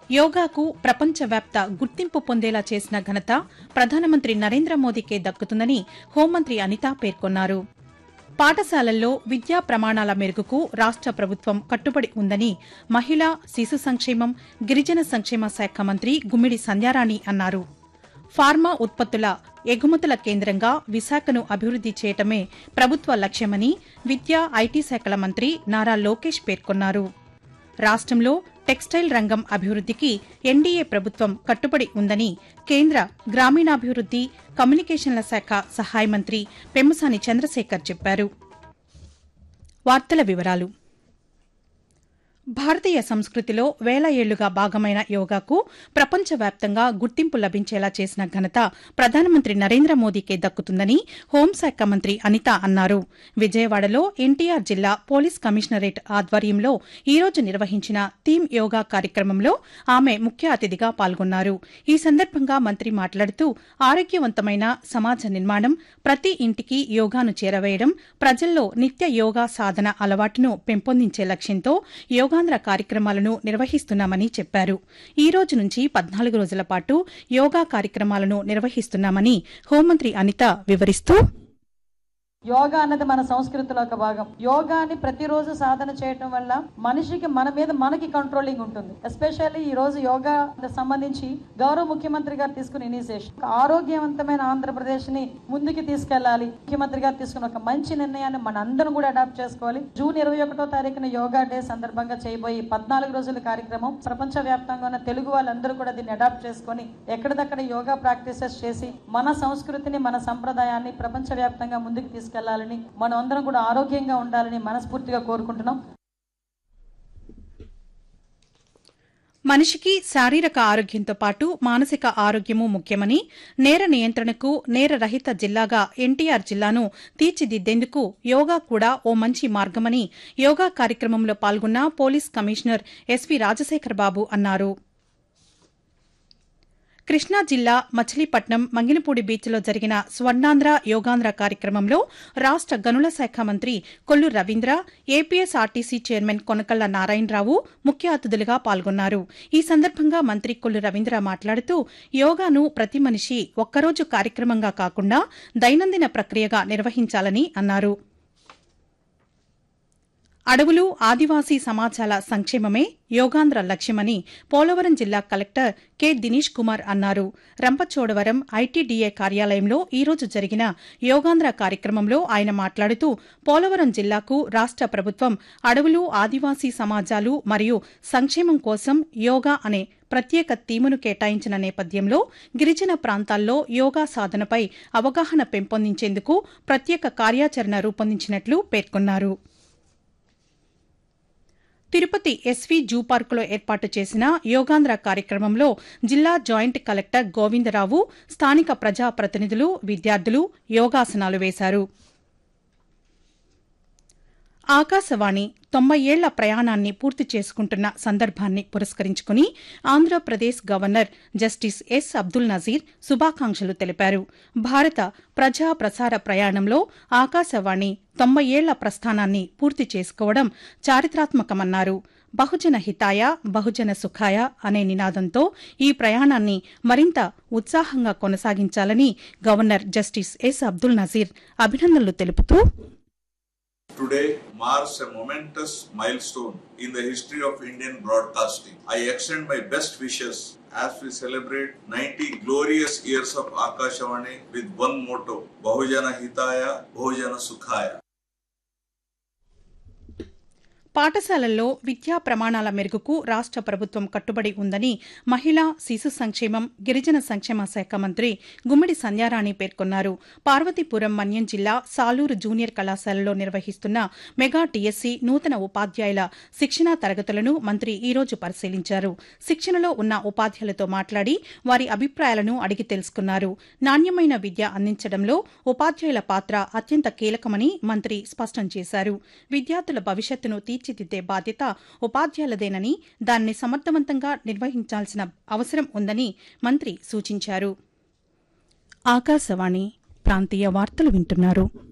యోగాకు ప్రపంచవ్యాప్త గుర్తింపు పొందేలా చేసిన ఘనత ప్రధానమంత్రి నరేంద్ర మోదీకే దక్కుతుందని హోంమంత్రి అనిత పేర్కొన్నారు పాఠశాలల్లో విద్యా ప్రమాణాల మెరుగుకు రాష్ట ప్రభుత్వం కట్టుబడి ఉందని మహిళా శిశు సంక్షేమం గిరిజన సంక్షేమ శాఖ మంత్రి గుమ్మిడి సంధ్యారాణి అన్నారు ఫార్మా ఉత్పత్తుల ఎగుమతుల కేంద్రంగా విశాఖను అభివృద్ది చేయటమే ప్రభుత్వ లక్ష్యమని విద్యా ఐటీ శాఖల మంత్రి నారా లోకేష్ పేర్కొన్నారు రాష్టంలో టెక్స్టైల్ రంగం అభివృద్దికి ఎన్డీఏ ప్రభుత్వం కట్టుబడి ఉందని కేంద్ర గ్రామీణాభివృద్ది కమ్యూనికేషన్ల శాఖ సహాయ మంత్రి పెమ్మసాని చంద్రశేఖర్ చెప్పారు వార్తల వివరాలు భారతీయ సంస్కృతిలో వేల ఏళ్లుగా భాగమైన యోగాకు ప్రపంచవ్యాప్తంగా గుర్తింపు లభించేలా చేసిన ఘనత ప్రధానమంత్రి నరేంద్ర మోదీకే దక్కుతుందని హోంశాఖ మంత్రి అనిత అన్నారు విజయవాడలో ఎన్టీఆర్ జిల్లా పోలీస్ కమిషనరేట్ ఆధ్వర్యంలో ఈ రోజు నిర్వహించిన థీమ్ యోగా కార్యక్రమంలో ఆమె ముఖ్య అతిథిగా పాల్గొన్నారు ఈ సందర్భంగా మంత్రి మాట్లాడుతూ ఆరోగ్యవంతమైన సమాజ నిర్మాణం ప్రతి ఇంటికి యోగాను చేరవేయడం ప్రజల్లో నిత్య యోగా సాధన అలవాటును పెంపొందించే లక్ష్యంతో యోగాంధ్ర కార్యక్రమాలను నిర్వహిస్తున్నామని చెప్పారు ఈ రోజు నుంచి పద్నాలుగు రోజుల పాటు యోగా కార్యక్రమాలను నిర్వహిస్తున్నామని హోంమంత్రి అనిత వివరిస్తూ యోగా అన్నది మన సంస్కృతిలో ఒక భాగం యోగాని ప్రతిరోజు సాధన చేయటం వల్ల మనిషికి మన మీద మనకి కంట్రోలింగ్ ఉంటుంది ఎస్పెషల్లీ ఈ రోజు యోగా సంబంధించి గౌరవ ముఖ్యమంత్రి గారు తీసుకున్న ఇనిషియేషన్ ఒక ఆరోగ్యవంతమైన ఆంధ్రప్రదేశ్ ని ముందుకు తీసుకెళ్లాలి ముఖ్యమంత్రి గారు తీసుకున్న ఒక మంచి నిర్ణయాన్ని మన అందరం కూడా అడాప్ట్ చేసుకోవాలి జూన్ ఇరవై ఒకటో తారీఖున యోగా డే సందర్భంగా చేయబోయే పద్నాలుగు రోజుల కార్యక్రమం ప్రపంచ వ్యాప్తంగా ఉన్న తెలుగు వాళ్ళందరూ కూడా దీన్ని అడాప్ట్ చేసుకొని ఎక్కడిదక్కడ యోగా ప్రాక్టీసెస్ చేసి మన సంస్కృతిని మన సంప్రదాయాన్ని ప్రపంచ వ్యాప్తంగా ముందుకు తీసుకెళ్లాలని మనం అందరం కూడా ఆరోగ్యంగా ఉండాలని మనస్ఫూర్తిగా కోరుకుంటున్నాం మనిషికి శారీరక ఆరోగ్యంతో పాటు మానసిక ఆరోగ్యము ముఖ్యమని నేర నియంత్రణకు నేర రహిత జిల్లాగా ఎన్టీఆర్ జిల్లాను తీర్చిదిద్దేందుకు యోగా కూడా ఓ మంచి మార్గమని యోగా కార్యక్రమంలో పాల్గొన్న police commissioner SV Rajasekhar Babu అన్నారు కృష్ణా జిల్లా మచిలీపట్నం మంగినపూడి బీచ్లో జరిగిన స్వర్ణాంధ్ర యోగాంధ్ర కార్యక్రమంలో రాష్ట గనుల శాఖ మంత్రి కొల్లు రవీంద్ర ఏపీఎస్ఆర్టీసీ చైర్మన్ కొనకళ్ల నారాయణరావు ముఖ్య అతిథులుగా పాల్గొన్నారు ఈ సందర్భంగా మంత్రి కొల్లు రవీంద్ర మాట్లాడుతూ యోగాను ప్రతి మనిషి ఒక్కరోజు కార్యక్రమంగా కాకుండా దైనందిన ప్రక్రియగా నిర్వహించాలని అన్నారు అడవులు ఆదివాసీ సమాజాల సంక్షేమమే యోగాంధ్ర లక్ష్యమని పోలవరం జిల్లా కలెక్టర్ కె దినేష్ కుమార్ అన్నారు రంపచోడవరం ఐటీడీఏ కార్యాలయంలో ఈ రోజు జరిగిన యోగాంధ్ర కార్యక్రమంలో ఆయన మాట్లాడుతూ పోలవరం జిల్లాకు రాష్ట ప్రభుత్వం అడవులు ఆదివాసీ సమాజాలు మరియు సంక్షేమం కోసం యోగా అనే ప్రత్యేక థీమును కేటాయించిన నేపథ్యంలో గిరిజన ప్రాంతాల్లో యోగా సాధనపై అవగాహన పెంపొందించేందుకు ప్రత్యేక కార్యాచరణ రూపొందించినట్లు పేర్కొన్నారు తిరుపతి ఎస్వీ జూ పార్కులో ఏర్పాటు చేసిన యోగాంధ్ర కార్యక్రమంలో జిల్లా జాయింట్ కలెక్టర్ గోవిందరావు స్థానిక ప్రజాప్రతినిధులు విద్యార్థులు యోగాసనాలు వేశారు ఆకాశవాణి తొంభై ఏళ్ల ప్రయాణాన్ని పూర్తి చేసుకుంటున్న సందర్భాన్ని పురస్కరించుకుని Andhra Pradesh governor justice S Abdul Nazeer శుభాకాంక్షలు తెలిపారు భారత ప్రజా ప్రసార ప్రయాణంలో ఆకాశవాణి తొంభై ఏళ్ల ప్రస్థానాన్ని పూర్తి చేసుకోవడం చారిత్రాత్మకమన్నారు బహుజన హితాయ బహుజన సుఖాయ అనే నినాదంతో ఈ ప్రయాణాన్ని మరింత ఉత్సాహంగా కొనసాగించాలని governor justice S Abdul Nazeer అభినందనలు తెలుపుతూ Today marks a momentous milestone in the history of Indian broadcasting. I extend my best wishes as we celebrate 90 glorious years of Akashawani with one motto Bahujana Hitaya, Bahujana Sukhaya. పాఠశాలల్లో విద్యా ప్రమాణాల మెరుగుకు రాష్ట ప్రభుత్వం కట్టుబడి ఉందని మహిళా శిశు సంక్షేమం గిరిజన సంక్షేమ శాఖ మంత్రి గుమ్మిడి సంధ్యారాణి పేర్కొన్నారు పార్వతీపురం మన్యం జిల్లా సాలూరు జూనియర్ కళాశాలలో నిర్వహిస్తున్న మెగా టీఎస్సీ నూతన ఉపాధ్యాయుల శిక్షణా తరగతులను మంత్రి ఈ రోజు పరిశీలించారు శిక్షణలో ఉన్న ఉపాధ్యాయులతో మాట్లాడి వారి అభిప్రాయాలను అడిగి తెలుసుకున్నారు నాణ్యమైన విద్య అందించడంలో ఉపాధ్యాయుల పాత్ర అత్యంత కీలకమని మంత్రి స్పష్టం చేశారు విద్యార్థుల భవిష్యత్తును తీర్చిదిద్దే బాధ్యత ఉపాధ్యాయులదేనని దాన్ని సమర్థవంతంగా నిర్వహించాల్సిన అవసరం ఉందని మంత్రి సూచించారు ఆకాశవాణి ప్రాంతీయ వార్తలు వింటున్నారు